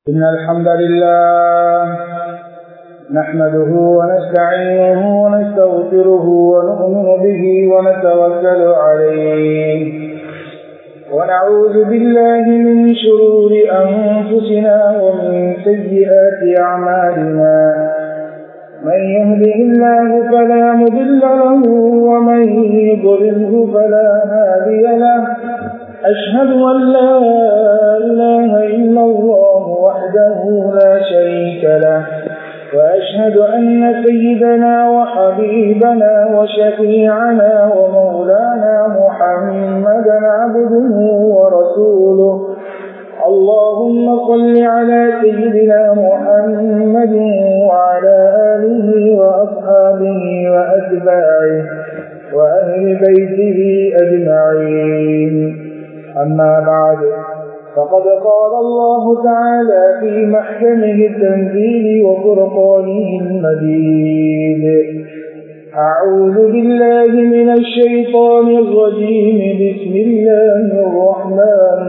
إن الحمد لله نحمده ونستعينه ونستغفره ونؤمن به ونتوكل عليه ونعوذ بالله من شرور أنفسنا ومن سيئات أعمالنا من يهده الله فلا مضل له ومن يضلله فلا هادي له أشهد أن لا إله إلا الله وحده لا شريك له وأشهد أن سيدنا وحبيبنا وشفيعنا ومولانا محمدا عبده ورسوله اللهم صل على سيدنا محمد وعلى آله وأصحابه وأتباعه وأهل بيته أجمعين أما بعد فقد قال الله تعالى في محكمه التنزيل وفرقانه المجيد أعوذ بالله من الشيطان الرجيم بسم الله الرحمن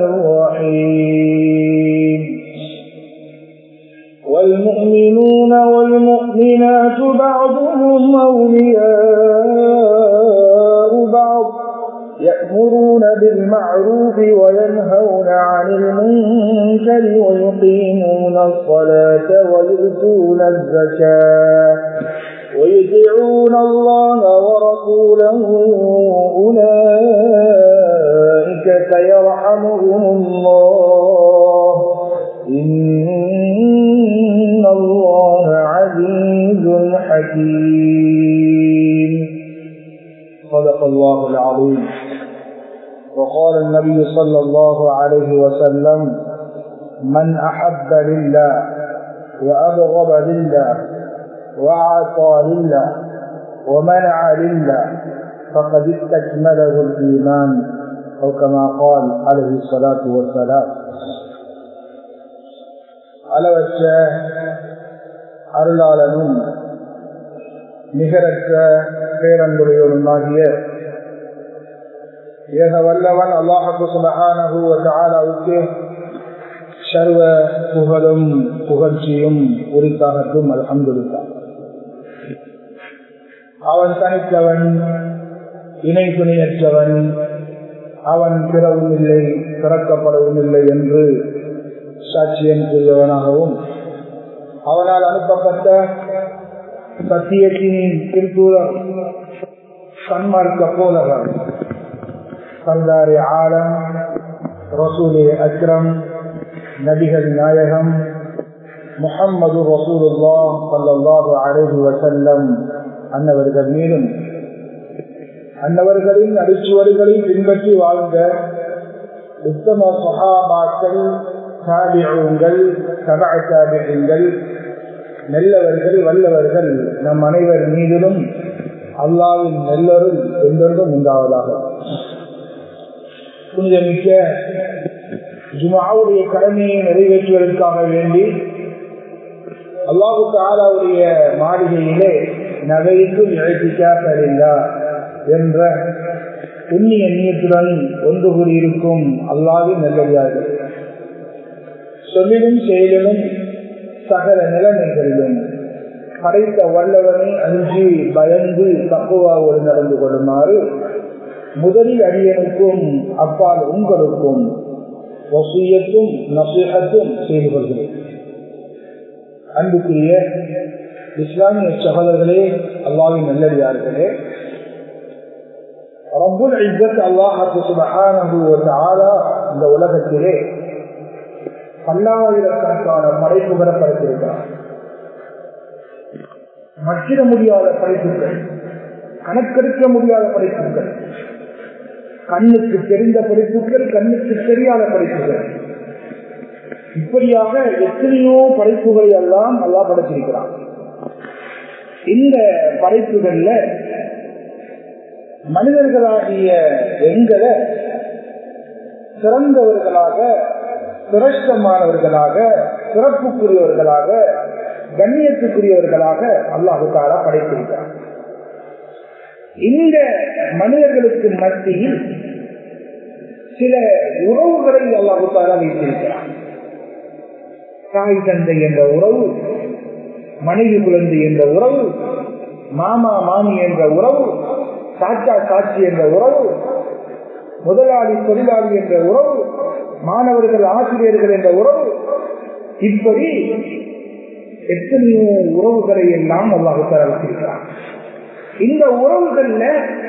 الرحيم والمؤمنون والمؤمنات بعضهم أولياء بعض يأمرون بالمعروف وينهون عن المنكر ويقيمون الصلاة ويؤتون الزكاة ويطيعون الله ورسوله أولئك سيرحمهم الله إن الله عزيز حكيم صدق الله العظيم وقال النبي صلى الله عليه وسلم من أحب لله وأبغض لله وأعطى لله ومنع لله فقد استكمله الإيمان أو كما قال عليه الصلاة والسلام அளவற்ற அருளாளனும் நிகரற்ற பேரன்புடையவனுமாகிய ஏக வல்லவன் அல்லாஹு சுபஹானவுக்கு சர்வ புகழும் புகழ்ச்சியும் உரித்தாகட்டும் அல்ஹம்துலில்லாஹ் அவன் தனித்தவன் இணை துணையற்றவன் அவன் பிறவும் இல்லை பிறக்கப்படவும் இல்லை என்று சாட்சியம் செய்தவனாகவும் அவனால் அனுப்பப்பட்ட சத்தியத்தின் திருத்தூரம் சன்மார்க்க போலவர் சர்தாரி ஆலம் ரசூலே அக்ரம் நபிகள் நாயகம் முகம்மது ரசூலுல்லா சல்லாஹு அழகு வசல்லம் அன்னவர்கள் மீதும் அன்னவர்களின் அடிச்சுவடுகளை பின்பற்றி வாழ்ந்த உத்தம சகாபாக்கள் தாபியங்கள் சபா தாபியங்கள் நல்லவர்கள் வல்லவர்கள் நம் அனைவர் மீதிலும் அல்லாவின் நெல்லரும் என்றொன்றும் உண்டாவதாக புனிதமிக்க ஜுமாவுடைய கடமையை நிறைவேற்றுவதற்காக வேண்டி அல்லாஹு தாலாவுடைய மாளிகையிலே நகைக்கு நிழத்திக்கா என்ற புண்ணிய நீயத்துடன் ஒன்று கூடியிருக்கும் அல்லாவின் நல்லடியார்கள் சொல்லிலும் செயலிலும் சகல நிலைமைகளிலும் படைத்த வல்லவனை அஞ்சி பயந்து தக்குவாவோடு நடந்து கொள்ளுமாறு முதலில் அடியனுக்கும் அப்பால் உங்களுக்கும் வசியத்தும் நசீகத்தும் செய்து கொள்கிறேன் அன்புக்குரிய இஸ்லாமிய சகோதரர்களே அல்லாவின் நல்லடியார்களே ரப்புல் இஸ்ஸத் அல்லாஹு சுபஹானஹு வ தஆலா இந்த உலகத்திலே பல்லாயிரக்கணக்கான படைப்புகளை படைத்திருக்கிறார் மற்றிட முடியாத படைப்புகள் கணக்கெடுக்க முடியாத படைப்புகள் கண்ணுக்கு தெரிந்த படைப்புகள் கண்ணுக்கு தெரியாத படைப்புகள் இப்படியாக எத்தனையோ படைப்புகளை எல்லாம் நல்லா படைச்சிருக்கிறான் இந்த படைப்புகள்ல மனிதர்களாகிய எங்களை சிறந்தவர்களாக சிரஷ்டமானவர்களாக சிறப்புக்குரியவர்களாக கண்ணியத்துக்குரியவர்களாக அல்லாஹு தாரா படைத்திருக்கிறார் இந்த மனிதர்களுக்கு மத்தியில் சில உறவுகளை அல்லாஹு தாரா வைத்திருக்கிறார் தாய் தந்தை என்ற உறவு மனைவி குழந்தை என்ற உறவு மாமா மாமி என்ற உறவு சாச்சா சாட்சி என்ற உறவு முதலாளி தொழிலாளி என்ற உறவு மாணவர்கள் ஆசிரியர்கள் என்ற உறவு இப்படி எத்தனையோ உறவுகளை எல்லாம் அல்லாஹு தரவிருக்கிறார் இந்த உறவுகள்ல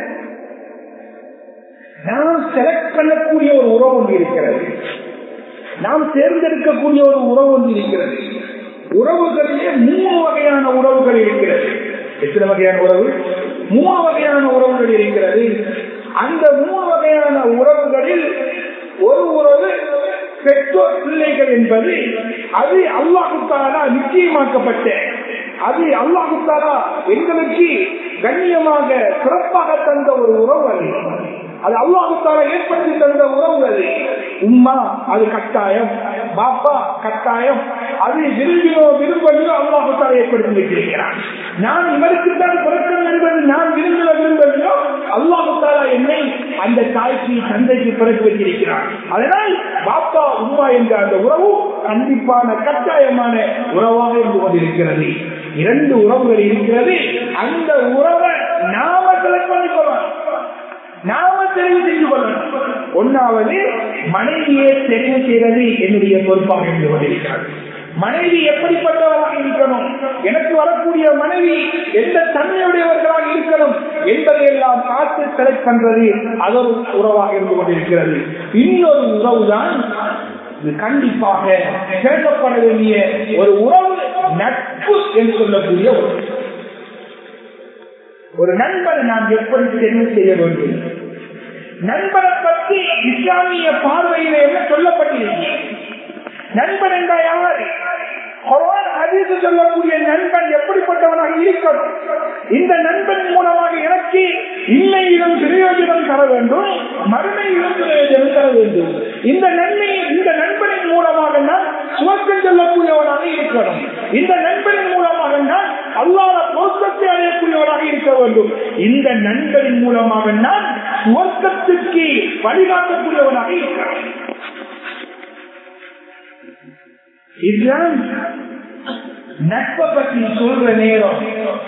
நாம் செலக்ட் பண்ணக்கூடிய ஒரு உறவு ஒன்று இருக்கிறது நாம் தேர்ந்தெடுக்கக்கூடிய ஒரு உறவு ஒன்று இருக்கிறது உறவுகளிலே மூணு வகையான உறவுகள் இருக்கிறது எத்தனை வகையான உறவு மூணு வகையான உறவுகள் இருக்கிறது அந்த மூணு வகையான உறவுகளில் ஒரு உறவு பெற்றோர் பிள்ளைகள் என்பது அது அல்லாஹுத்தாரா நிச்சயமாக்கப்பட்ட அது அல்லாஹுத்தாரா எங்களுக்கு கண்ணியமாக சிறப்பாக தந்த ஒரு உறவு அது அது அல்லாஹுத்தாரா ஏற்படுத்தி தந்த உறவு அது உம்மா அது கட்டாயம் பாப்பா கட்டாயம் அது விரும்பினோ விரும்பலையோ அல்லாஹுத்தாரா ஏற்படுத்தி வைத்திருக்கிறான் நான் இவருக்கு தான் பிறக்கணும் என்பது நான் விரும்பின விரும்பலையோ அல்லாஹுத்தாரா என்னை அந்த தாய்க்கு தந்தைக்கு பிறகு வைத்திருக்கிறான் அதனால் பாப்பா உம்மா என்ற அந்த உறவு கண்டிப்பான கட்டாயமான உறவாக இருந்து கொண்டிருக்கிறது இரண்டு உறவுகள் இருக்கிறது அந்த உறவை நாம செலக்ட் பண்ணிக்கொள்ளலாம் நாம தெரிவு செய்து கொள்ளணும் ஒன்னாவது மனைவியை தெரிவு செய்வது என்னுடைய பொறுப்பாக இருந்து கொண்டிருக்கிறது மனைவி எப்படிப்பட்டவராக இருக்கணும் எனக்கு வரக்கூடிய மனைவி எந்த தன்மையுடையவர்களாக இருக்கணும் என்பதையெல்லாம் பார்த்து செலக்ட் பண்றது அதொரு உறவாக இருந்து கொண்டிருக்கிறது இன்னொரு உறவுதான் இது கண்டிப்பாக சேர்க்கப்பட வேண்டிய ஒரு உறவு நட்பு என்று சொல்லக்கூடிய ஒரு ஒரு நண்பரை நாம் எப்படி தெரிவு செய்ய வேண்டும் நண்பரை பற்றி இஸ்லாமிய பார்வையில என்ன சொல்லப்பட்டிருக்கு நண்பன் என்றால் யார் அதிர்ந்து சொல்லக்கூடிய நண்பன் எப்படிப்பட்டவனாக இருக்கணும் இந்த நண்பன் மூலமாக எனக்கு இன்னையிலும் பிரயோஜனம் தர வேண்டும் மறுமையிலும் பிரயோஜனம் தர வேண்டும் இந்த நன்மை இந்த நண்பனின் மூலமாக நான் சுவர்க்கம் சொல்லக்கூடியவனாக இருக்கணும் இந்த நண்பனின் மூலமாக நான் அல்லாத பொருத்தத்தை அடையக்கூடியவராக இருக்க வேண்டும் இந்த நண்பனின் மூலமாக நான் சுவர்க்கத்துக்கு வழிகாட்டக்கூடியவனாக இருக்கிறேன் இதுதான் நட்பை பற்றி சொல்ற நேரம்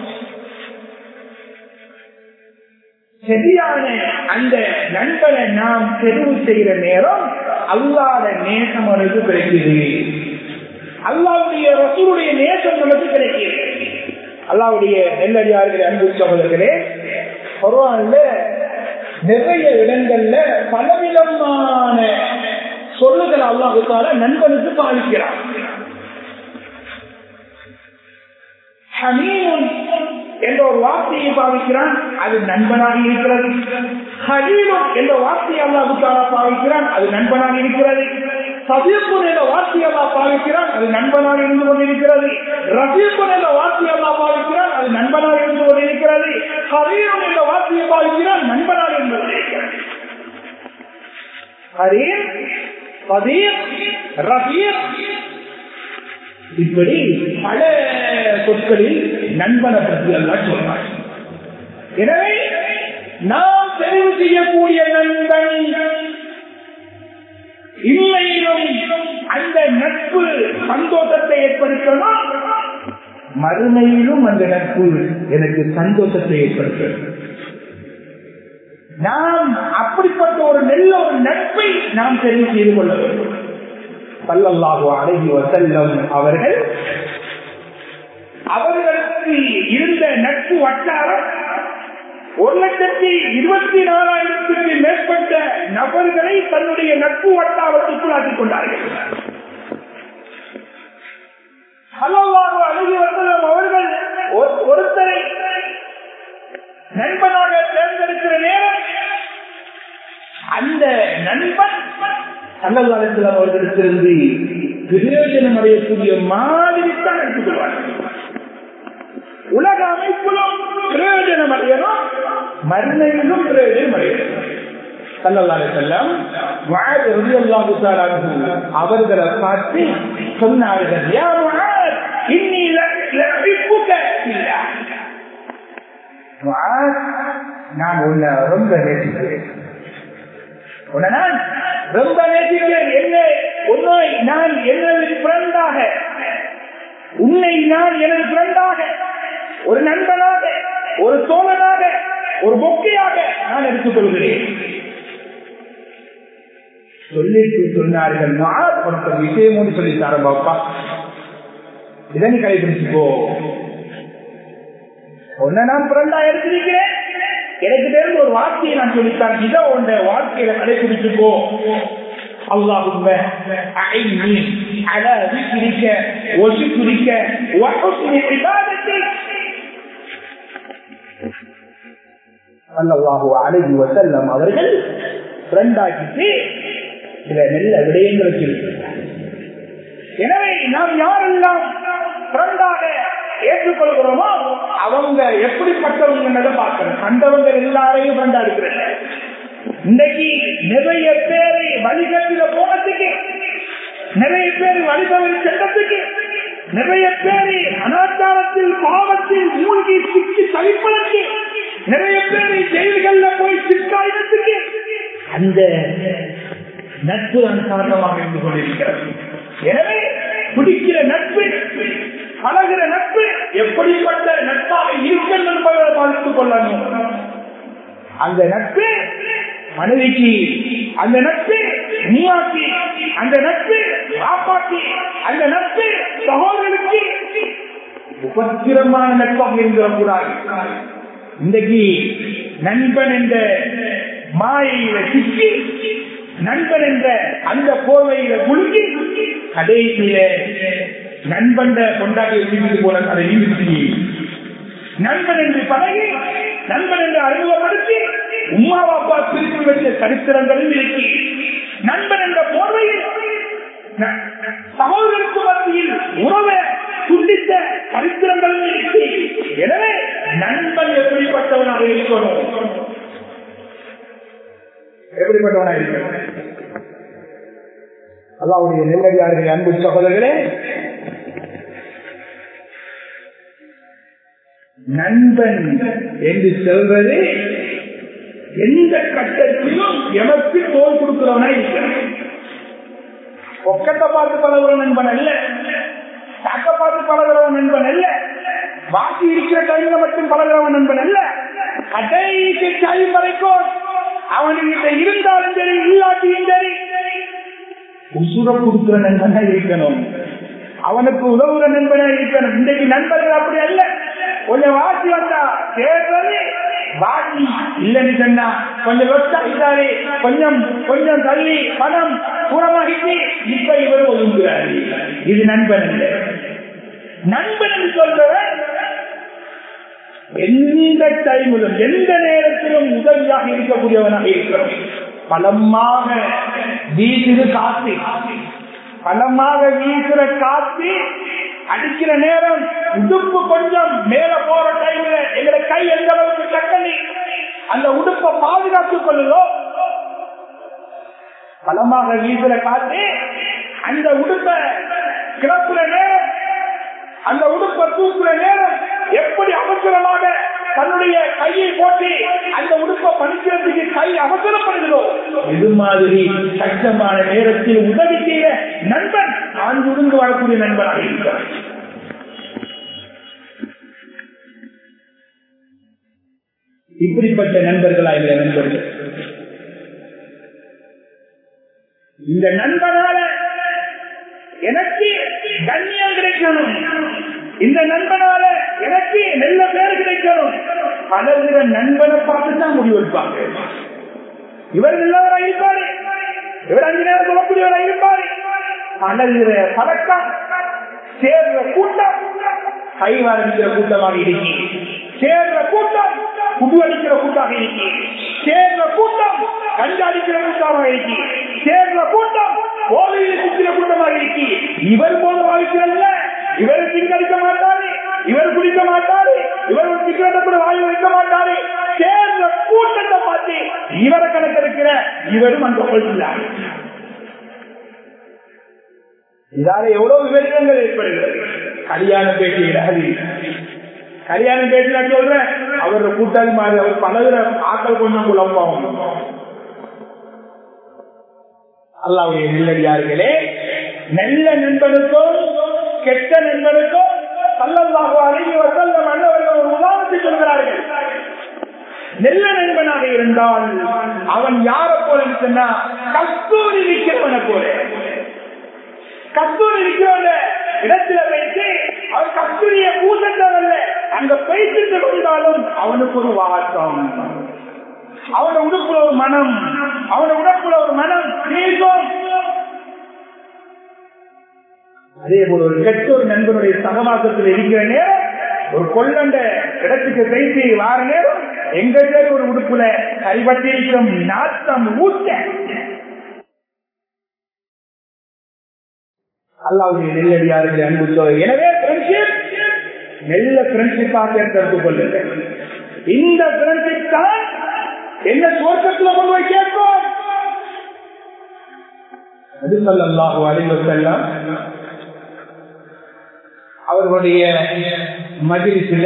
சரியான அந்த நண்பனை நாம் தெரிவு செய்கிற நேரம் அல்லாத நேசம் நமக்கு கிடைக்குது அல்லாவுடைய ரசூருடைய நேசம் நமக்கு கிடைக்கிறது அல்லாவுடைய நெல்லடியார்களே அன்பு சகோதரர்களே குர்ஆன்ல நிறைய இடங்கள்ல பலவிதமான சொல்லுகள் அல்லாஹுக்கால நண்பனுக்கு பாதிக்கிறார் ஹமீமுன் என்ற ஒரு வார்த்தையை பாவிக்கிறான் அது நண்பனாக இருக்கிறது ஹலீமுன் என்ற வார்த்தையை அல்லாஹுக்கால பாவிக்கிறான் அது நண்பனாக இருக்கிறது சதீப்புன் என்ற வார்த்தையை அல்லா பாவிக்கிறான் அது நண்பனாக இருந்து கொண்டிருக்கிறது ரசீப்புன் என்ற வார்த்தையை அல்லா பாவிக்கிறான் அது நண்பனாக இருந்து கொண்டிருக்கிறது ஹரீரன் என்ற வார்த்தையை பாவிக்கிறான் நண்பனாக இருந்து கொண்டிருக்கிறது ஹரீர் சதீர் ரஃபீர் இப்படி பல சொற்களில் நண்பனை பற்றி எல்லாம் சொல்றாங்க எனவே நாம் தெரிவு செய்யக்கூடிய நண்பன் இல்லையிலும் அந்த நட்பு சந்தோஷத்தை ஏற்படுத்தணும் மறுமையிலும் அந்த நட்பு எனக்கு சந்தோஷத்தை ஏற்படுத்தும் நாம் அப்படிப்பட்ட ஒரு நல்ல ஒரு நட்பை நாம் தெரிவு செய்து கொள்ள வேண்டும் பல்லல்லாஹு அழகி வசல்லம் அவர்கள் அவர்களுக்கு இருந்த நட்பு வட்டாரம் ஒரு லட்சத்தி இருபத்தி நாலாயிரத்துக்கு மேற்பட்ட நபர்களை தன்னுடைய நட்பு வட்டாரத்துக்குள் ஆக்கிக் கொண்டார்கள் அல்லாஹு அழகி வசல்லம் அவர்கள் ஒருத்தரை நண்பனாக தேர்ந்தெடுக்கிற நேரம் அந்த நண்பன் சங்ககாலத்தில் அவர்களிடத்திலிருந்து பிரயோஜனம் அடையக்கூடிய மாதிரி தான் எடுத்துக்கொள்வார்கள் உலக அமைப்பிலும் பிரயோஜனம் அடையணும் மருந்தையிலும் பிரயோஜனம் அடையணும் அவர்களை பார்த்து சொன்னார்கள் நான் உன்னை ரொம்ப நேசிக்கிறேன் உன்னை நான் ரொம்ப நேசிக்கிறேன் என்ன உன்னை நான் எனது ஃப்ரெண்டாக உன்னை நான் எனது ஃப்ரெண்டாக ஒரு நண்பனாக ஒரு தோழனாக ஒரு பொக்கையாக நான் எடுத்துக்கொள்கிறேன் சொல்லிட்டு சொன்னார்கள் நான் உனக்கு விஷயம் சொல்லி தரேன் பாப்பா இதை நீ கடைபிடிச்சுக்கோ உன்னை நான் பிறந்தா எடுத்திருக்கிறேன் எனக்கு தெரிந்த ஒரு வார்த்தையை நான் சொல்லித்தான் இதை உன்ன வாழ்க்கையில கடைபிடிச்சுக்கோ اللهم أعني على ذكرك وشكرك وحسن عبادتك அல்லாஹு அழகி வசல்லம் அவர்கள் ஃப்ரெண்டாக்கிட்டு சில நல்ல விடயங்களை சொல்லியிருக்கிறார் எனவே நாம் யாரெல்லாம் ஃப்ரெண்டாக ஏற்றுக்கொள்கிறோமோ அவங்க எப்படிப்பட்டவங்க பார்க்கணும் கண்டவங்க எல்லாரையும் ஃப்ரெண்டா இருக்கிறாங்க இன்னைக்கு நிறைய பேரை வழிகட்டில போனதுக்கு நிறைய பேர் வழிபவரி சென்றதுக்கு நிறைய பேரை அனாச்சாரத்தில் பாவத்தில் மூழ்கி சிக்கி தவிப்பதற்கு நிறைய பேரை ஜெயில்கள்ல போய் சிக்காயினத்துக்கு அந்த நட்பு தான் காரணமாக இருந்து கொண்டிருக்கிறது எனவே பிடிக்கிற நட்பு பழகிற நட்பு எப்படிப்பட்ட நட்பாக இருக்கும் என்பதை பார்த்துக் கொள்ளணும் அந்த நட்பு மனைவிக்கு அந்த நட்பு நீயாக்கி அந்த நட்பு காப்பாற்றி அந்த நட்பு சகோதரனுக்கு உபத்திரமான நட்பாக இருந்துடக்கூடாது இன்றைக்கு நண்பன் என்ற மாயையில சிக்கி நண்பன் என்ற அந்த போர்வையில குலுங்கி கடைசியில நண்பன் கொண்டாடி வீட்டுக்கு போல அதை நீதி நண்பன் என்று பழகி நண்பன் என்று அறிமுகப்படுத்தி உமா அப்பா பிரித்து வைத்த சரித்திரங்களும் இருக்கு நண்பன் என்ற போர்வையில் சகோதரருக்கு மத்தியில் உறவை துண்டித்த சரித்திரங்களும் இருக்கு எனவே நண்பன் எப்படிப்பட்டவனாக இருக்கணும் எப்படிப்பட்டவனாக இருக்கணும் அல்லாவுடைய நெல்லடியார்கள் அன்பு சகோதரர்களே நண்பன் என்று சொல்வது எந்த கட்டத்திலும் எமக்கு தோல் கொடுக்கிறவனா இருக்கிறான் பொக்கத்தை பார்த்து பழகுற நண்பன் அல்ல தாக்க பார்த்து பழகிறவன் நண்பன் அல்ல வாசி இருக்கிற டைம்ல மட்டும் பழகிறவன் நண்பன் அல்ல கடைசி டைம் வரைக்கும் அவனுக்கிட்ட இருந்தாலும் சரி இல்லாட்டியும் சரி உசுர கொடுக்கிற நண்பனா இருக்கணும் அவனுக்கு உதவுற நண்பனா இருக்கணும் இன்றைக்கு நண்பர்கள் அப்படி அல்ல கொஞ்சம் வாசி வந்தா தேர்தல் வாசி இல்லைன்னு சொன்னா கொஞ்சம் லொட்டாகிட்டாரு கொஞ்சம் கொஞ்சம் தள்ளி பணம் தூரமாகிட்டு இப்ப இவர் ஒதுங்குறாரு இது நண்பன் இல்லை நண்பன் என்று சொல்றவன் எந்த டைமிலும் எந்த நேரத்திலும் உதவியாக இருக்கக்கூடியவனாக இருக்கிறோம் பலமாக வீசுது காத்து பலமாக வீசுற காத்து அடிக்கிற நேரம் உடுப்பு கொஞ்சம் மேல போற டைம்ல எங்களை கை எந்த அளவுக்கு கட்டணி அந்த உடுப்பை பாதுகாத்துக் கொள்ளுதோ பலமாக வீசுற காத்து அந்த உடுப்பை கிளப்புற நேரம் அந்த உடுப்பை தூக்குற நேரம் எப்படி அவசரமாக தன்னுடைய கையை போட்டு அந்த உடுப்பை பணிக்கிறதுக்கு கை அவசரப்படுகிறோம் இது மாதிரி கஷ்டமான நேரத்தில் உதவி செய்ய நண்பன் நான் உடுந்து வரக்கூடிய நண்பனாக இருக்கிறார் இப்படிப்பட்ட நண்பர்களா இந்த நண்பர்கள் இந்த நண்பனால எனக்கு கண்ணியம் கிடைக்கணும் இந்த நண்பனால எனக்கு நல்ல பேர் கிடைக்கணும் பலவித நண்பனை பார்த்து தான் முடிவெடுப்பாங்க இவர் நல்லவராக இருப்பாரு இவர் அஞ்சு நேரம் சொல்லக்கூடியவராக இருப்பாரு பலவித பழக்கம் சேர்ற கூட்டம் கைவாரடிக்கிற கூட்டமாக இருக்கி சேர்ற கூட்டம் குடு அடிக்கிற கூட்டாக இருக்கி சேர்ற கூட்டம் கஞ்சா அடிக்கிற கூட்டமாக இருக்கி சேர்ற கூட்டம் கோவையில் சுற்றின கூட்டமாக இருக்கி இவர் போல வாழ்க்கிறல்ல இவர் சிங்கடிக்க மாட்டாரு இவர் குடிக்க மாட்டாரு இவர் ஒரு சிக்கனத்தை கூட வாயில் வைக்க மாட்டாரு சேர்ந்த கூட்டத்தை பார்த்து இவரை கணக்கெடுக்கிற இவரும் அந்த கொள்கிறார் இதால எவ்வளவு விவரங்கள் ஏற்படுகிறது கல்யாண பேட்டியில் அது கல்யாண பேட்டி நான் சொல்றேன் அவர் கூட்டாளி மாதிரி அவர் பழகுற ஆக்கள் கொஞ்சம் குழப்பம் அல்லாவுடைய நெல்லடியார்களே நல்ல நண்பனுக்கும் கெட்ட நண்பனுக்கும் சல்லல்லாஹு அலைஹி வஸல்லம் அன்னவர்கள் ஒரு உதாரணத்தை சொல்கிறார்கள் நல்ல நண்பனாக இருந்தால் அவன் யார போல சொன்னா கஸ்தூரி விற்கிறவனை போல கஸ்தூரி விற்கிறவன இடத்துல வைத்து அவன் கஸ்தூரிய பூசத்தவல்ல அங்க பயிற்சித்து கொண்டாலும் அவனுக்கு ஒரு வாசம் அவன உடுப்புல ஒரு மனம் அவன உடப்புல ஒரு மனம் நேசம் அதே போல ஒரு கெட்ட ஒரு நண்பனுடைய சகவாசத்தில் இருக்கிற நேரம் ஒரு கொள்ளண்ட இடத்துக்கு பேசி வார நேரம் எங்க பேர் ஒரு உடுப்புல கைப்பற்றிருக்கும் நாட்டம் ஊட்ட அல்லாவுடைய நெல்லடியார்கள் அன்பு சோழர் எனவே ஃப்ரெண்ட்ஷிப் நல்ல ஃப்ரெண்ட்ஷிப்பாக தேர்ந்தெடுத்து கொள்ளுங்கள் இந்த ஃப்ரெண்ட்ஷிப் தான் என்ன தோற்றத்தில் கொண்டு போய் கேட்போம் நபிசல்லாஹு அலிவசல்லாம் அவர்களுடைய மகிழ்ச்சியில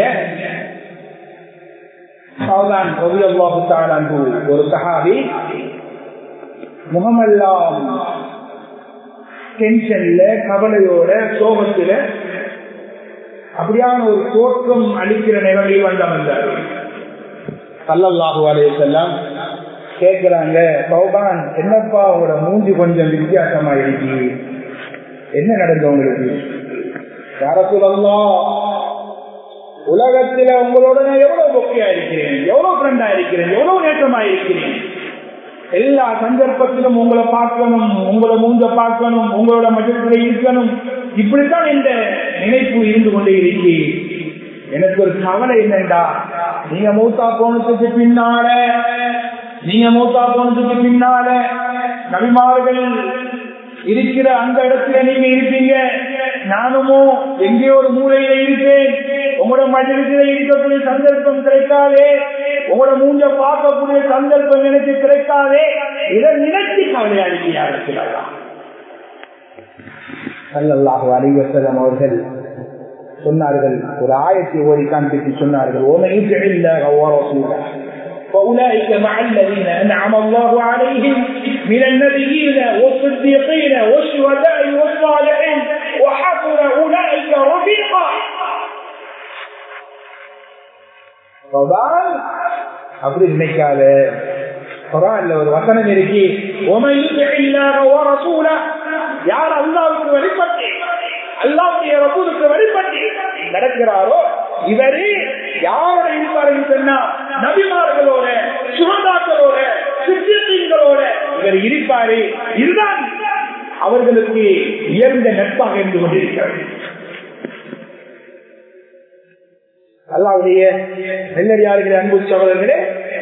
சௌதான் ரவியல்லாஹு தாலான்பு ஒரு சஹாபி முகமெல்லாம் டென்ஷன்ல கவலையோட சோகத்துல அப்படியான ஒரு தோற்றம் அளிக்கிற நிலையில் வந்தவந்தார் சல்லல்லாஹு அலையம் கேட்கிறாங்க சௌபான் என்னப்பா உங்களோட மூஞ்சி கொஞ்சம் வித்தியாசமா இருக்கு என்ன நடந்த உங்களுக்கு யார சொல்லலாம் உலகத்துல உங்களோட நான் எவ்வளவு பொக்கியா இருக்கிறேன் எவ்வளவு ஃப்ரெண்டா இருக்கிறேன் எவ்வளவு நேற்றமா இருக்கிறேன் எல்லா சந்தர்ப்பத்திலும் உங்களை பார்க்கணும் உங்களை மூஞ்ச பார்க்கணும் உங்களோட மஜத்தில் இருக்கணும் இப்படித்தான் இந்த நினைப்பு இருந்து கொண்டே இருக்கி எனக்கு ஒரு கவலை என்னண்டா நீங்க மூத்தா போனதுக்கு பின்னால நீங்க மூத்தா போனதுக்கு பின்னால நபிமார்கள் இருக்கிற அந்த இடத்துல நீங்க இருப்பீங்க நானுமோ எங்கேயோ ஒரு மூலையில இருப்பேன் உங்களோட மஜிலிசில இருக்கக்கூடிய சந்தர்ப்பம் கிடைக்காதே உங்களோட மூஞ்ச பார்க்கக்கூடிய சந்தர்ப்பம் எனக்கு கிடைக்காதே இதை நினைச்சு கவலையா இருக்கியா இருக்கிறாரா சல்லல்லாஹு அலிவசலம் அவர்கள் சொன்னார்கள் ஒரு ஆயத்தை ஓடி காண்பித்து சொன்னார்கள் فأولئك مع الذين أنعم الله عليهم من النبيين والصديقين والشهداء والصالحين وحسن أولئك رفيقا அப்படி நினைக்காத குரான்ல ஒரு வசனம் இருக்கு யார் அல்லாவுக்கு வழிபட்டு அல்லாவுடைய ரசூலுக்கு வழிபட்டு நடக்கிறாரோ இவரு யாரோட இருப்பாரு சொன்னா நபிமார்களோட சுகதாக்களோட சித்திகளோட இவர் இருப்பாரு இதுதான் அவர்களுக்கு உயர்ந்த நட்பாக இருந்து கொண்டிருக்கிறது அல்லாவுடைய நெல்லடியார்கள் அன்பு சகோதரர்களே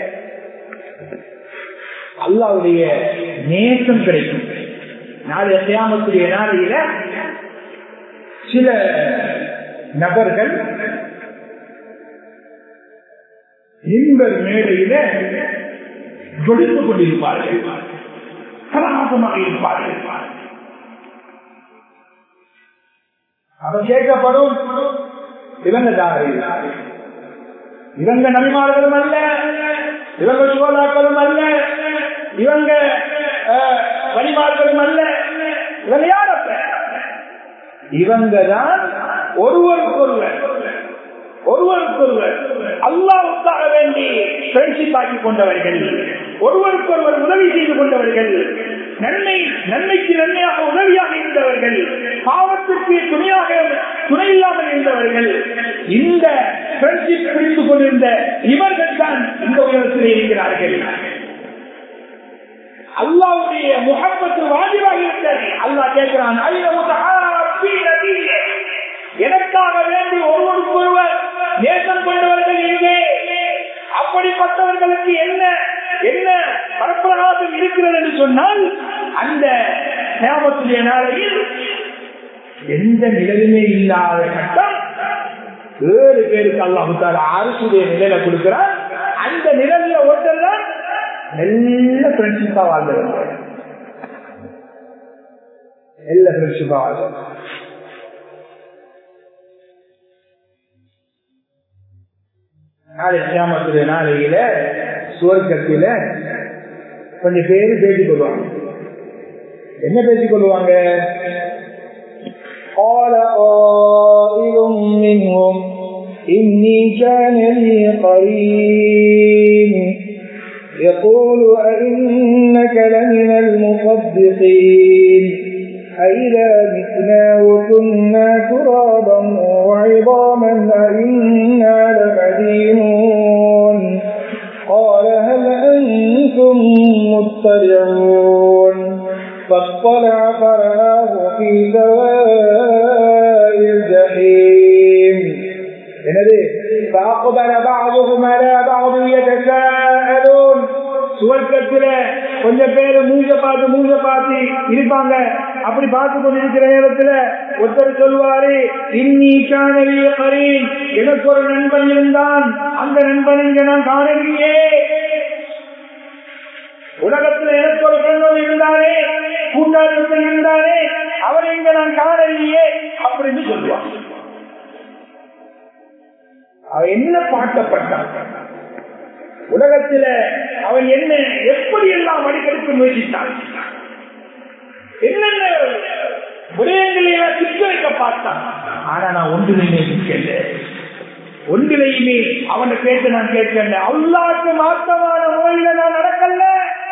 அல்லாவுடைய நேசம் கிடைக்கும் நாளைய சியாமத்துடைய நாளையில சில நபர்கள் இன்பர் மேடையில ஜொலித்துக் கொண்டிருப்பார்கள் பிரகாசமாக இருப்பார்கள் அவன் கேட்கப்படும் இவங்க தாரி இவங்க நபிமார்களும் அல்ல இவங்க சுகதாக்களும் அல்ல இவங்க வழிமார்களும் அல்ல இவங்க யார் இவங்க தான் ஒருவருக்கொருவர் ஒருவருக்கொருவர் அல்லாவுக்காக வேண்டி ஃப்ரெண்ட்ஷிப் ஆக்கி கொண்டவர்கள் ஒருவருக்கொருவர் உதவி செய்து கொண்டவர்கள் நன்மை நன்மைக்கு நன்மையாக உதவியாக இருந்தவர்கள் பாவத்திற்கு துணையாக துணை இல்லாமல் இருந்தவர்கள் இந்த ஃப்ரெண்ட்ஷிப் பிடித்துக் கொண்டிருந்த இவர்கள் தான் இந்த உலகத்தில் இருக்கிறார்கள் அல்லாவுடைய முகப்பத்து வாஜிவாக இருக்கிறது அல்லாஹ் கேட்கிறான் எனக்காக வேண்டி ஒருவருக்கொருவர் நேசம் கொண்டவர்கள் எங்கே அப்படிப்பட்டவர்களுக்கு என்ன என்ன பரப்பிரகாசம் இருக்கிறது என்று சொன்னால் அந்த சேமத்துடைய நாளையில் எந்த நிலையுமே இல்லாத கட்டம் ஏழு பேருக்கு அல்லாஹுத்தார அரசுடைய நிலையில கொடுக்கிறார் அந்த நிலையில ஒருத்தர் தான் நல்ல ஃப்ரெண்ட்ஷிப்பா வாழ்ந்தவர் நல்ல ஃப்ரெண்ட்ஷிப்பா வாழ்ந்தவர் நாளை கிராமத்துடைய நாளையில சுவர்க்கத்தில கொஞ்சம் பேரு பேசிக் கொள்வாங்க என்ன பேசிக் கொள்வாங்க قال قائل منهم إني كان لي قرين يقول أئنك لمن المصدقين أئذا متنا وكنا ترابا وعظاما أئنا لمدينون قال هل أنتم مطلعون فاطلع فرآه في سواء الجحيم எனவே فأقبل بعضهم على بعض يتساءلون சுவர்க்கத்துல கொஞ்சம் பேரு மூஞ்ச பார்த்து மூஞ்ச பார்த்து இருப்பாங்க அப்படி பார்த்து கொண்டு இருக்கிற நேரத்துல ஒருத்தர் சொல்லுவாரு இன்னி காணலிய கரீன் எனக்கு ஒரு நண்பன் இருந்தான் அந்த நண்பன் இங்க நான் காணலையே உலகத்துல எனக்கு ஒரு பெண்ணோடு இருந்தாரே கூட்டாளி இருந்தாரே அவரை இங்க நான் காணலையே அப்படின்னு சொல்லுவான் அவன் என்ன பாட்டப்பட்டான் உலகத்துல அவன் என்ன எப்படி எல்லாம் அடிக்கடிக்க முயற்சித்தான் என்னென்ன விடயங்களை சிக்க வைக்க பார்த்தான் ஆனா நான் ஒன்றிலையுமே சிக்கல ஒன்றிலையுமே அவனை கேட்டு நான் கேட்கல அல்லாக்கு மாற்றமான முறையில நான் நடக்கல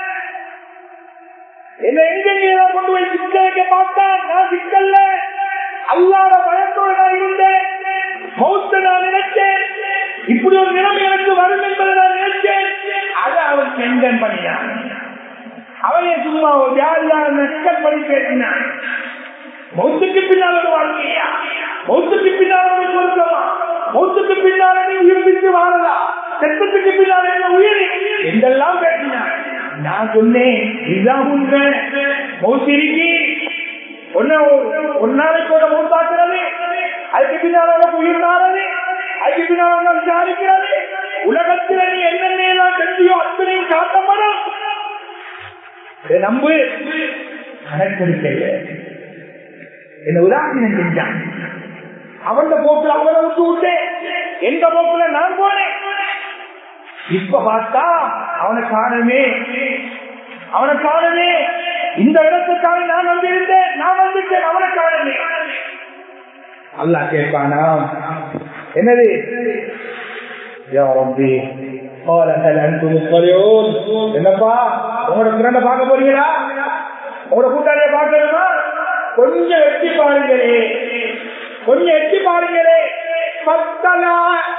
என்ன எங்க கொண்டு போய் சிக்க வைக்க பார்த்தான் நான் சிக்கல்ல அல்லாத பயத்தோடு நான் இருந்தேன் மௌத்த நான் நினைச்சேன் இப்படி ஒரு நிலைமை எனக்கு வரும் என்பதை நான் நினைச்சேன் அதை அவன் செங்கன் பண்ணினான் அவனே சும்மா ஒரு வியாதியான நஷ்டம் பண்ணி பேசினான் மௌத்துக்கு பின்னால் ஒரு வாழ்க்கையா மௌத்துக்கு பின்னால் ஒரு சொர்க்கமா மௌத்துக்கு பின்னால் நீ உயிர்ப்பித்து வாழலாம் செத்தத்துக்கு பின்னால் என்ன உயிர் என்றெல்லாம் பேசினான் நான் சொன்னேன் இதுதான் உண்மை மௌத்திரிக்கு ஒரு நாளைக்கு ஒரு மௌத்தாக்குறது அதுக்கு பின்னால் உனக்கு உயிர் நாளது அதுக்கு பின்னால் உன்னை விசாரிக்கிறது உலகத்தில் நீ என்னென்ன செஞ்சியோ அத்தனையும் காட்டப்படும் நம்பு கணக்கெடுக்கல என்ன உதாரணம் செஞ்சான் அவன் போக்குல அவனை விட்டு விட்டேன் எந்த போக்குல நான் போனேன் இப்ப பார்த்தா அவனை காணமே அவனை காணமே இந்த இடத்துக்காக நான் வந்திருந்தேன் நான் வந்துட்டேன் அவனை காணமே அல்லா கேட்பானா என்னது யா ரப்பி قال هل انتم مطلعون என்னப்பா உங்களோட ஃப்ரெண்ட பார்க்க போறீங்களா உங்களோட கூட்டாளிய பார்க்கணுமா கொஞ்சம் எட்டி பாருங்களே கொஞ்சம் எட்டி பாருங்களே பத்தலா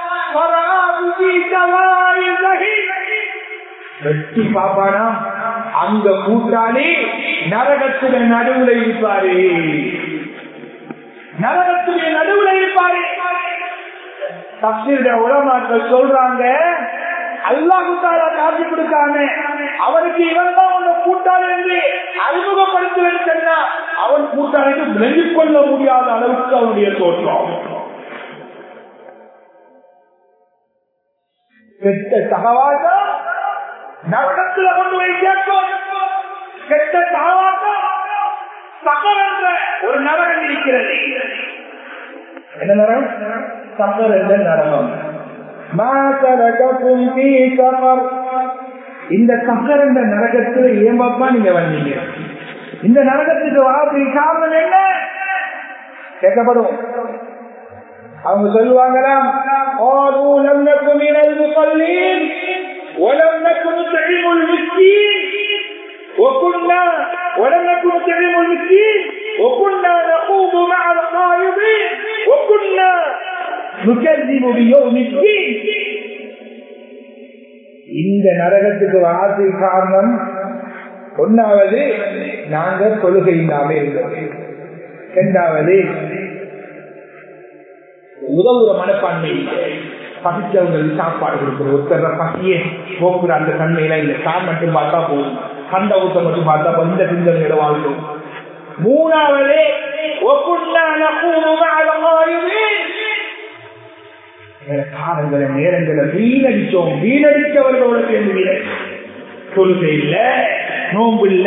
வெட்டி பாப்பானா அங்க கூட்டாளி நரகத்துல நடுவுல இருப்பாரு நரகத்துடைய நடுவுல இருப்பாரு தப்சீருடைய உலமாக்கள் சொல்றாங்க அல்லாஹுத்தாலா காட்சி கொடுக்காம அவனுக்கு இவன் தான் உன்னை கூட்டாளி என்று அறிமுகப்படுத்துவேன் சொன்னா அவன் கூட்டாளிக்கு விளங்கிக் கொள்ள முடியாத அளவுக்கு அவனுடைய தோற்றம் கெட்ட சகவாசம் நரகத்துல கொண்டு போய் சேர்க்கும் கெட்ட சகவாசம் சகர் என்ற ஒரு நரகம் இருக்கிறது என்ன நரகம் சகர் என்ற நரகம் இந்த சக்கர் என்ற நரகத்துல ஏமாப்பா நீங்க வந்தீங்க இந்த நரகத்துக்கு வார்த்தை காரணம் என்ன கேட்கப்படும் அவங்க சொல்லுவாங்களாம் ولم نكن نطعم المسكين وكنا ولم نكن نطعم المسكين وكنا نخوض مع الخائضين وكنا نكذب بيوم الدين இந்த நரகத்துக்கு வார்த்தை காரணம் ஒன்னாவது நாங்கள் கொள்கை இல்லாமல் இருந்தோம் இரண்டாவது உதவுற மனப்பான்மை இல்லை பசிச்சவங்களுக்கு சாப்பாடு கொடுக்குற ஒருத்தர பசியே போக்குற அந்த தன்மையில இல்ல சார் மட்டும் பார்த்தா போதும் கண்ட ஊத்த மட்டும் பார்த்தா போதும் இந்த சிந்தனையில வாழ்க்கை மூணாவது காலங்களை நேரங்களை வீணடிச்சோம் வீணடிச்சவர்களோட சேர்ந்து வீண கொள்கை இல்ல நோம்பு இல்ல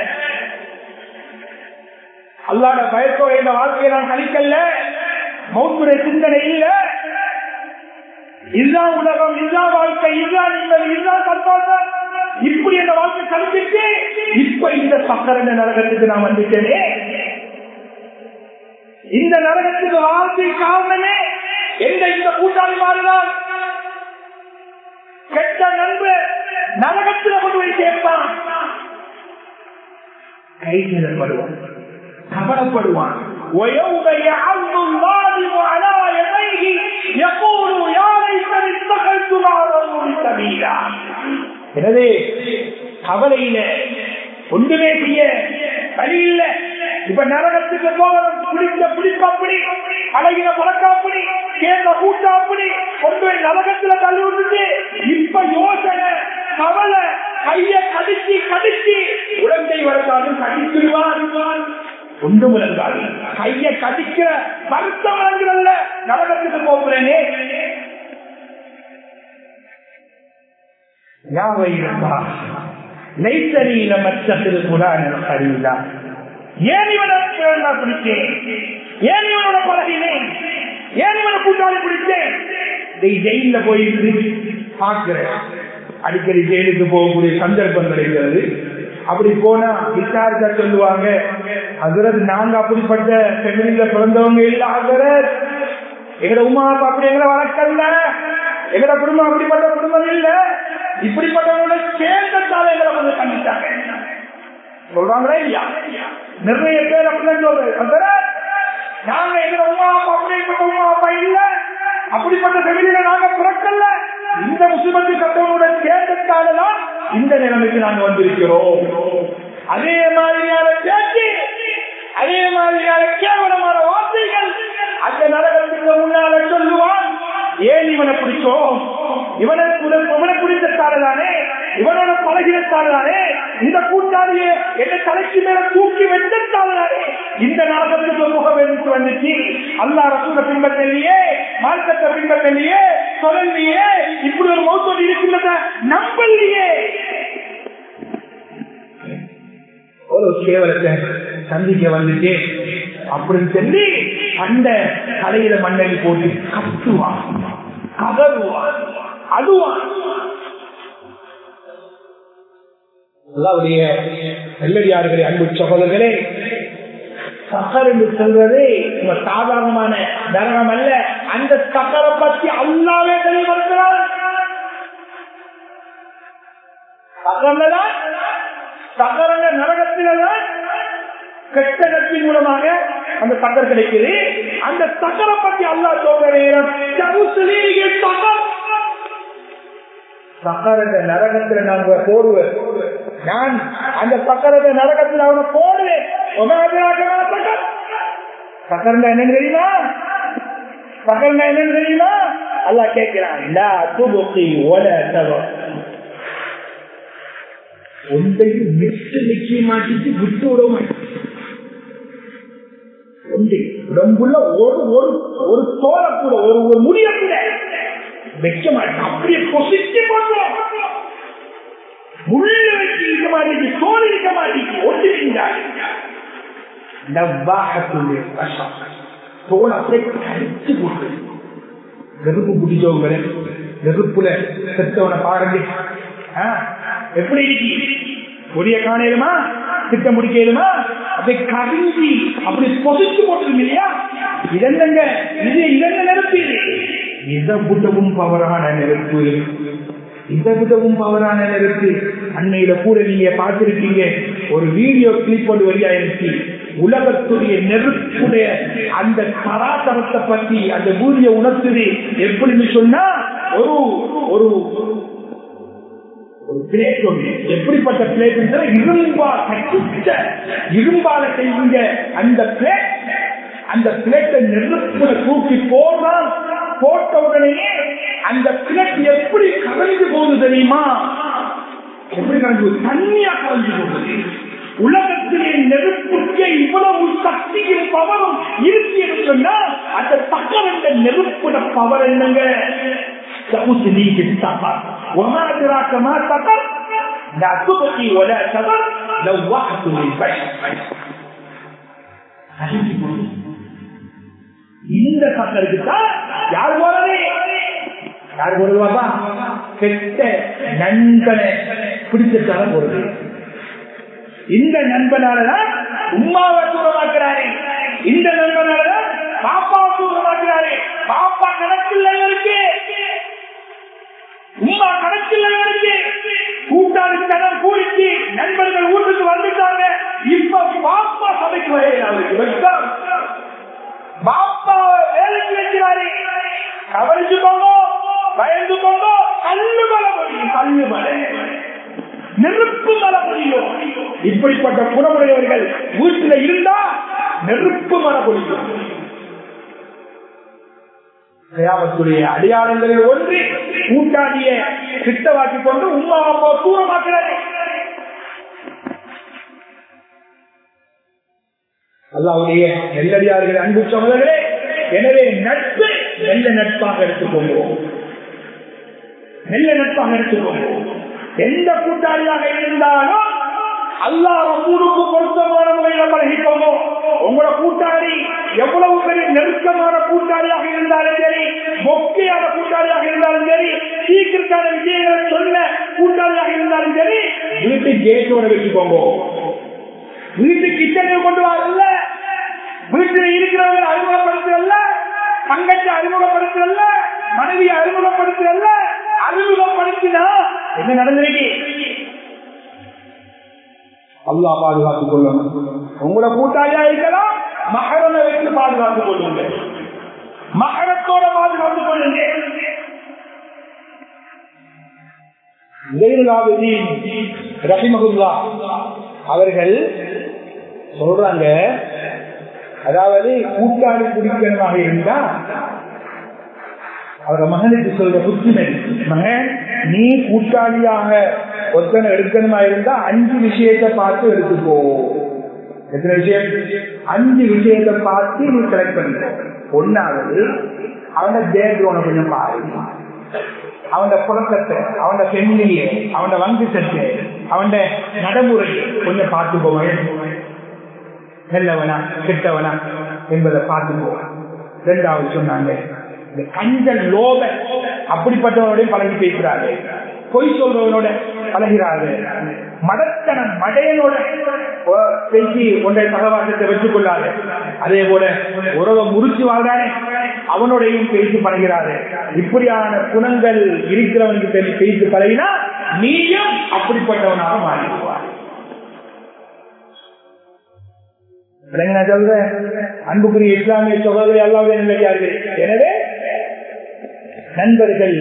அல்லாட பயத்தோ இந்த வாழ்க்கையை நான் கழிக்கல மௌத்துடைய சிந்தனை இல்ல இதுதான் உலகம் இதுதான் வாழ்க்கை இதுதான் நீங்கள் இதுதான் சந்தோஷம் இப்படி என்ற வாழ்க்கை கழிச்சிட்டு இப்ப இந்த சக்கர நரகத்துக்கு நான் வந்துட்டேனே இந்த நரகத்துக்கு வாழ்க்கை காரணமே எந்த இந்த கூட்டாளி மாறுதான் கெட்ட நண்பர் நரகத்தில் கொண்டு போய் சேர்ப்பான் கைவிடப்படுவான் கவலைப்படுவான் ويوم يعض الظالم على يديه يقول يا ليتني اتخذت مع الرسول سبيلا எனவே கவலையில ஒன்றுமே செய்ய வழி இல்ல இப்ப நரகத்துக்கு போகணும் பிடிச்ச பிடிப்பா அப்படி அழகின பழக்கம் அப்படி கேட்ட கூட்டம் அப்படி கொண்டு போய் நரகத்துல தள்ளி விட்டுட்டு இப்ப யோசனை கவலை கைய கடிச்சு கடிச்சு உடம்பை வரத்தாலும் கடிச்சிருவான் ஒன்று முழங்காது கைய கடிக்கிற வருத்தம் வழங்குறல்ல நரகத்துக்கு போகிறேனே யாவை இருந்தா லைத்தறியில மற்றத்தில் குரான் அறிவில்லா ஏன் இவனை நான் பிடிச்சேன் ஏன் இவனோட பழகினேன் ஏன் இவனை கூட்டாளி பிடிச்சேன் ஜெயில போயிட்டு பார்க்கிறேன் அடிக்கடி ஜெயிலுக்கு போகக்கூடிய சந்தர்ப்பம் கிடைக்கிறது அப்படி போனா விசாரிச்சா சொல்லுவாங்க அதரது நாங்க அப்படிப்பட்ட பெண்ணில பிறந்தவங்க இல்ல அதரத் எங்கட உமா அப்பா அப்படி எங்களை வளர்க்கல எங்கட குடும்பம் அப்படிப்பட்ட குடும்பம் இல்ல இப்படிப்பட்டவங்களோட சேர்ந்ததால எங்களை வந்து கண்டிட்டாங்க சொல்றாங்களா இல்லையா நிறைய பேர் அப்படிதான் சொல்றது நாங்க எங்க உமா அப்பா அப்படிப்பட்ட உமா அப்பா இல்ல அப்படிப்பட்ட ஃபெமிலியில நாங்க பிறக்கல இந்த முஸ்லிமத்து கட்டவங்களோட சேர்ந்ததாலதான் இந்த நிலைமைக்கு நாங்க வந்திருக்கிறோம் அதே மாதிரியான பேச்சு அதே மாதிரியான கேவலமான வார்த்தைகள் அந்த நரகத்துக்கு முன்னால சொல்லுவான் ஏன் இவனை பிடிச்சோம் இவனை இவனை பிடித்தத்தாலதானே இவனோட பழகினத்தாலதானே இந்த கூட்டாளியை என்ன தலைக்கு மேல தூக்கி வச்சத்தாலதானே இந்த நரகத்துக்கு முகம் என்று வந்துச்சு அல்லா ரசூல பின்பற்றிலேயே மார்க்கத்தை பின்பற்றிலேயே சொல்லலையே இப்படி ஒரு மௌத்தோடு இருக்கின்றத நம்பலையே ஒரு கேவலத்தை சந்திக்க வந்துட்டு அப்படின்னு சொல்லி அந்த தலையில மண்ணலி போட்டு கத்துவான் கதறுவான் அழுவான் அல்லாவுடைய நெல்லடியார்களே அன்பு சகோதரர்களே சக்கர் என்று சொல்றது சாதாரணமான நரகம் அல்ல அந்த சக்கரை பத்தி அல்லாவே தெளிவருக்கிறார் சக்கரம்தான் சக்கரங்க நரகத்தில்தான் கெட்ட நட்பின் மூலமாக அந்த சக்கர் கிடைக்குது அந்த சக்கரை பத்தி அல்லா சொல்ற நேரம் சக்கர் சக்கரங்க நரகத்துல நாங்க போடுவேன் நான் அந்த சக்கரத்தை நரகத்தில் அவனை போடுவேன் சக்கரங்க என்னன்னு தெரியுமா சக்கரங்க என்னன்னு தெரியுமா அல்லா கேட்கிறான் ஒன்றையும் மிட்டு நிக்க மாட்டிட்டு விட்டு விட மாட்டேன் உடம்புல ஒரு ஒரு ஒரு தோலை கூட ஒரு ஒரு முடிய கூட வைக்க மாட்டேன் அப்படியே கொசிச்சு போட்டோம் முள்ள வச்சு இருக்க மாட்டேங்குது தோல் இருக்க மாட்டேங்குது ஒட்டுவீங்காய் தோல் அப்படியே கடிச்சு போட்டு நெருப்பு பிடிச்சவங்க நெருப்புல செத்தவனை பாருங்க எப்படி இருக்கு ஒடிய காணையிலுமா திட்டம் முடிக்கலுமா அதை கவிஞ்சி அப்படி பொசிச்சு போட்டுருங்க இல்லையா இதென்னங்க இது இதென்ன நெருப்பு இது இதை விடவும் பவரான நெருப்பு இதை விடவும் பவரான நெருப்பு அன்னையில கூட நீங்க பார்த்திருக்கீங்க ஒரு வீடியோ கிளிப் ஒன்று வெளியாயிருச்சு உலகத்துடைய நெருப்புடைய அந்த கராதரத்தை பத்தி அந்த வீடியோ உணர்த்துது எப்படின்னு சொன்னா ஒரு ஒரு ஒரு பிளேட் ஒன்று எப்படிப்பட்ட பிளேட் இரும்பா கட்டிச்ச இரும்பால செய்யுங்க அந்த பிளேட் அந்த பிளேட்டை நெருப்புல தூக்கி போடுறான் போட்ட உடனே அந்த பிளேட் எப்படி கலைஞ்சு போகுது தெரியுமா எப்படி கலைஞ்சு தண்ணியா கலைஞ்சு போகுது உலகத்திலே நெருப்புக்கு இவ்வளவு சக்தியும் பவரும் இருக்கு என்று சொன்னா அந்த தக்கவந்த நெருப்புட பவர் என்னங்க سأسليك السقر وما أدراك ما سقر لا تبقي ولا تذر لوحة للبشر இந்த சக்கருக்கு தான் யார் போறது யார் போடுவாப்பா கெட்ட நண்பனை பிடிச்சத்தால போறது இந்த நண்பனாலதான் உமாவை தூரமாக்குறாரு இந்த நண்பனாலதான் பாப்பா தூரமாக்குறாரு பாப்பா கணக்கில் இருக்கு உமா கணக்கில் இருக்கு கூட்டாளி தனம் கூடிச்சு நண்பர்கள் வீட்டுக்கு வந்துட்டாங்க இப்ப பாப்பா சபைக்கு வரையில அவருக்கு வெட்கம் பாப்பா வேலைக்கு வைக்கிறாரு கவனிச்சுக்கோங்க பயந்துக்கோங்க கல்லு மலை முடியும் கல்லு மலை நெருப்பு மலை முடியும் இப்படிப்பட்ட குணமுடையவர்கள் வீட்டில் இருந்தா நெருப்பு மலை முடியும் கயாமத்துடைய அடையாளங்களில் ஒன்று கூட்டாளிய கிட்டவாக்கி கொண்டு உமா அப்பா தூரமாக்கிறாரு அல்லாவுடைய நெல்லடியார்கள் அன்பு சகோதரர்களே எனவே நட்பு நல்ல நட்பாக எடுத்துக்கொள்வோம் நல்ல நட்பாக எடுத்துக்கொள்வோம் எந்த கூட்டாளியாக இருந்தாலும் அல்லாஹ் ஊருக்கு பொருத்தமான முறையில் பழகிக்கோங்க உங்களோட கூட்டாளி எவ்வளவு பெரிய நெருக்கமான கூட்டாளியாக இருந்தாலும் சரி மொக்கையான கூட்டாளியாக இருந்தாலும் சரி சீக்கிரத்தான விஷயங்களை சொன்ன கூட்டாளியாக இருந்தாலும் சரி வீட்டு கேட்டோட வச்சுக்கோங்க வீட்டு கிச்சனை கொண்டு வரல வீட்டில் இருக்கிறவங்க அறிமுகப்படுத்தல தங்கச்சி அறிமுகப்படுத்தல மனைவியை அறிமுகப்படுத்தல அறிமுகப்படுத்தினா என்ன நடந்திருக்கு அல்லா பாதுகாத்துக் கொள்ளணும் உங்களை கூட்டாளியா இருக்கலாம் மகரனை வைத்து பாதுகாத்துக் கொள்ளுங்க மகரத்தோட பாதுகாத்துக் கொள்ளுங்க ரஹிமகுல்லா அவர்கள் சொல்றாங்க அதாவது கூட்டாளி குடிக்கணுமாக இருந்தா அவர மகனுக்கு சொல்ற புத்திமை மகன் நீ கூட்டாளியாக ஒத்தனை எடுக்கணுமா இருந்தா அஞ்சு விஷயத்தை பார்த்து எடுத்துக்கோ எத்தனை விஷயம் அஞ்சு விஷயத்தை பார்த்து நீ செலக்ட் பண்ணிக்கோ ஒன்னாவது அவன பேக்ரவுண்ட கொஞ்சம் பாரு அவன புழக்கத்தை அவன பெண்ணிய அவன வங்கி சட்டை அவன நடைமுறை கொஞ்சம் பார்த்து போவேன் நல்லவனா கெட்டவனா என்பதை பார்த்து போவேன் இரண்டாவது சொன்னாங்க இந்த கஞ்சல் லோப அப்படிப்பட்டவனோட பழகி பேசுறாரு பொய் சொல்றவனோட பழகிறாரு மடத்தனம் மடையனோட பேசி ஒன்றை சகவாசத்தை வச்சுக் கொள்ளாரு அதே போல உறவை முறிச்சு வாழ்றானே அவனோடையும் பேசி பழகிறாரு இப்படியான குணங்கள் இருக்கிறவனுக்கு பேசி பழகினா நீயும் அப்படிப்பட்டவனாக மாறிடுவார் சொல்றேன் அன்புக்குரிய இஸ்லாமிய சகோதரி அல்லாவுடைய நிலையார்கள் எனவே நண்பர்கள்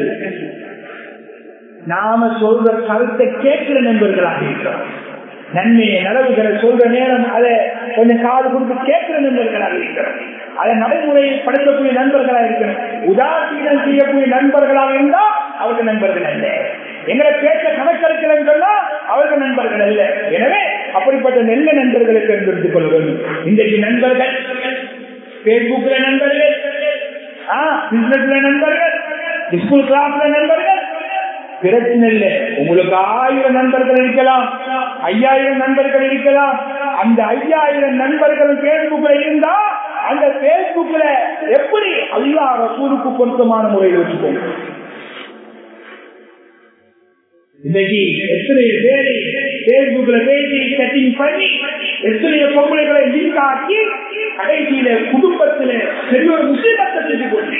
நாம சொல்ற கருத்தை கேட்கிற நண்பர்களாக இருக்கிறோம் நன்மையை நலவுகளை சொல்ற நேரம் அதை கொஞ்சம் காது கொடுத்து கேட்கிற நண்பர்களாக இருக்கிறோம் அதை நடைமுறையில் படுத்தக்கூடிய நண்பர்களாக இருக்கிறோம் உதாசீனம் செய்யக்கூடிய நண்பர்களாக இருந்தா அவர்கள் நண்பர்கள் அல்ல எங்களை பேச்ச கணக்கெடுக்கிறேன்னு சொன்னா அவர்கள் நண்பர்கள் அல்ல எனவே அப்படிப்பட்ட நெல்ல நண்பர்களை தேர்ந்தெடுத்துக் கொள்ள வேண்டும் இன்றைக்கு நண்பர்கள் பேஸ்புக்ல நண்பர்கள் பிசினஸ்ல நண்பர்கள் ஸ்கூல் கிளாஸ்ல நண்பர்கள் பிரச்சனை இல்லை உங்களுக்கு ஆயிரம் நண்பர்கள் இருக்கலாம் ஐயாயிரம் நண்பர்கள் இருக்கலாம் அந்த ஐயாயிரம் நண்பர்கள் பேஸ்புக்ல இருந்தா அந்த பேஸ்புக்ல எப்படி அல்லா ரசூலுக்கு பொருத்தமான முறையில் வச்சுக்கோங்க இன்னைக்கு எத்தனை பேரை பேஸ்புக்ல பேசி செட்டிங் பண்ணி எத்தனையோ பொம்பளைகளை லிங்க் ஆக்கி கடைசியில குடும்பத்துல பெரிய ஒரு முஸ்லிமத்தை செஞ்சு கொண்டு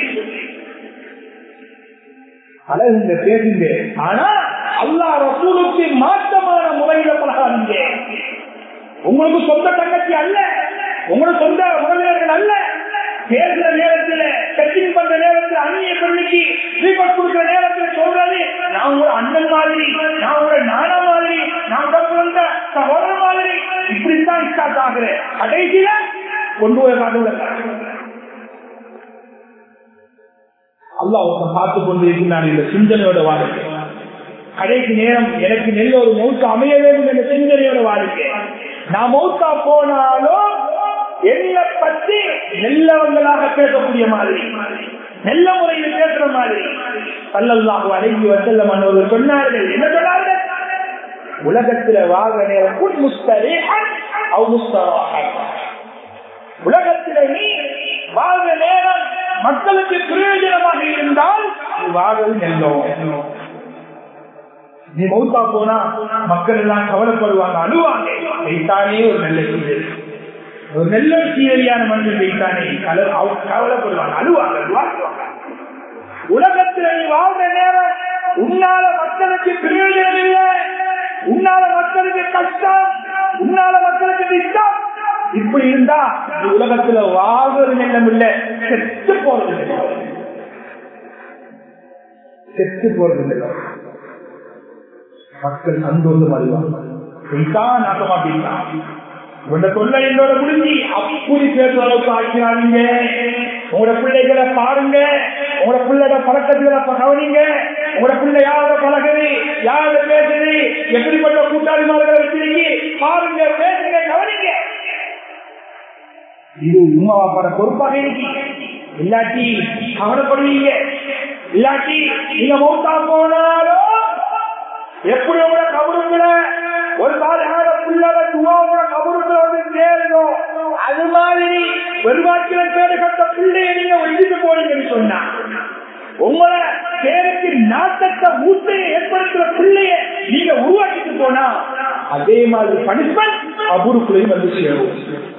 அழகுங்க பேசுங்க ஆனா அல்லா ரசூலுக்கு மாற்றமான முறையில பழகாதீங்க உங்களுக்கு சொந்த தங்கச்சி அல்ல உங்களுக்கு சொந்த உறவினர்கள் அல்ல பேசுற நேரத்தில் செட்டிங் பண்ற நேரத்தில் அந்நிய பெண்ணுக்கு ஸ்ரீபட் கொடுக்கிற நேரத்தில் சொல்றது நான் ஒரு அண்ணன் மாதிரி நான் ஒரு நானா மாதிரி நான் பிறந்த சகோதரன் மாதிரி இப்படித்தான் ஸ்டார்ட் ஆகுறேன் கடைசியில கொண்டு போய் காட்டுவது அல்லாஹ் பார்த்து கொண்டிருக்கிறான் இந்த சிந்தனையோட வாழ்க்கை கடைசி நேரம் எனக்கு நெல் ஒரு மௌத்து அமைய வேண்டும் என்ற சிந்தனையோட வாழ்க்கை நான் மௌத்தா போனாலும் என்ன பற்றி நல்லவங்களாக பேசக்கூடிய மாதிரி நல்ல முறையில் பேசுற மாதிரி அல்லல்லாஹு அடங்கி வசல்ல மன்னர்கள் சொன்னார்கள் என்ன சொன்னார்கள் உலகத்துல வாழ்ற நேரம் குன் முஸ்தரீஹன் அவ் முஸ்தராஹன் உலகத்தில நீ வாழ்ற நேரம் மக்களுக்கு பிரயோஜனமாக இருந்தால் நீ வாழ்வது நல்லோ நீ மௌத்தா போனா மக்கள் எல்லாம் கவலைப்படுவாங்க அழுவாங்க வைத்தானே ஒரு நல்ல சீரழி ஒரு நல்ல சீரழியான மனிதன் வைத்தானே கவலைப்படுவாங்க அழுவாங்க அழுவாங்க உலகத்தில் நீ வாழ்ந்த நேரம் உன்னால மக்களுக்கு பிரயோஜனம் இல்லை உன்னால மக்களுக்கு கஷ்டம் உன்னால மக்களுக்கு திட்டம் இப்படி இருந்தா இந்த உலகத்துல வாழ்வது எண்ணம் இல்லை செத்து போறது இல்லை செத்து போறது இல்லை மக்கள் சந்தோஷம் அறிவாங்க இதுதான் நாட்டமா அப்படின்னா உங்க தொல்லை என்னோட முடிஞ்சு அப்படி பேசுற அளவுக்கு ஆக்கினாங்க உங்களோட பிள்ளைகளை பாருங்க உங்களோட பிள்ளைட பழக்கத்துகளை கவனிங்க உங்களோட பிள்ளை யாரோட பழகுது யாரோட பேசுது எப்படிப்பட்ட கூட்டாளிமார்களை வச்சிருக்கீங்க பாருங்க பேசுங்க கவனிங்க இது உமா பாட பொறுப்பாக இருக்கு இல்லாட்டி கவலைப்படுவீங்க இல்லாட்டி நீங்க மௌத்தா போனாலும் எப்படி உங்களோட கபருங்கள ஒரு சாலையான பிள்ளைட துவா உங்களோட கபருங்கள வந்து சேரணும் அது மாதிரி வெறுவாக்கில பேரு கட்ட பிள்ளைய நீங்க ஒழித்து போனீங்கன்னு சொன்னா உங்களை பேருக்கு நாட்டத்தை மூட்டையை ஏற்படுத்துற பிள்ளைய நீங்க உருவாக்கிட்டு போனா அதே மாதிரி பனிஷ்மெண்ட் அபுருக்குள்ளையும் வந்து சேரும்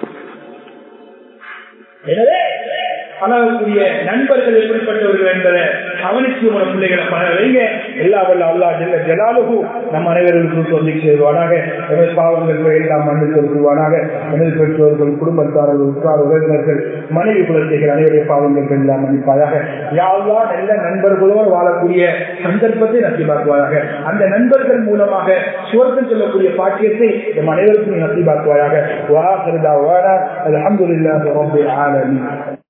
எனவே பழகக்கூடிய நண்பர்கள் எப்படிப்பட்டவர்கள் என்பதை கவனித்து உங்களோட பிள்ளைகளை பழக வைங்க எல்லா வல்ல அல்லா ஜெல்ல ஜலாலுகு நம் அனைவருக்கும் சொல்லி செய்வானாக எனது பாவங்கள் எல்லாம் மண்ணு சொல்லுவானாக எனது பெற்றோர்கள் குடும்பத்தார்கள் உற்றார் உறவினர்கள் மனைவி குழந்தைகள் அனைவருடைய பாவங்கள் எல்லாம் மன்னிப்பாயாக யாரெல்லாம் நல்ல நண்பர்களோடு வாழக்கூடிய சந்தர்ப்பத்தை நசிபாக்குவாயாக அந்த நண்பர்கள் மூலமாக சுவர்க்கம் சொல்லக்கூடிய பாக்கியத்தை நம் அனைவருக்கும் நசிபாக்குவாயாக வா கருதா வாடா அலமதுல்லாஹி ரப்பில் ஆலமீன்